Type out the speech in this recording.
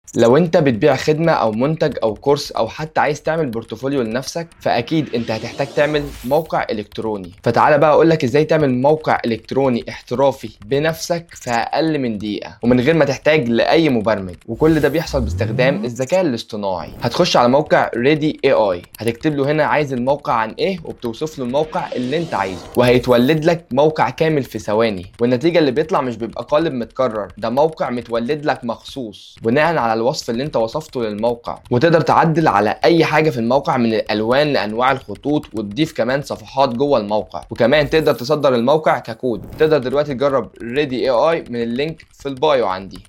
لو انت بتبيع خدمة او منتج او كورس او حتى عايز تعمل بورتفوليو لنفسك فاكيد انت هتحتاج تعمل موقع الكتروني فتعالى بقى اقول لك ازاي تعمل موقع الكتروني احترافي بنفسك في اقل من دقيقة ومن غير ما تحتاج لاي مبرمج وكل ده بيحصل باستخدام الذكاء الاصطناعي هتخش على موقع ريدي اي اي هتكتب له هنا عايز الموقع عن ايه وبتوصف له الموقع اللي انت عايزه وهيتولد لك موقع كامل في ثواني والنتيجة اللي بيطلع مش بيبقى قالب متكرر ده موقع متولد لك مخصوص بناء على الوصف اللي انت وصفته للموقع وتقدر تعدل على اي حاجه في الموقع من الالوان لانواع الخطوط وتضيف كمان صفحات جوه الموقع وكمان تقدر تصدر الموقع ككود تقدر دلوقتي تجرب ريدي اي اي من اللينك في البايو عندي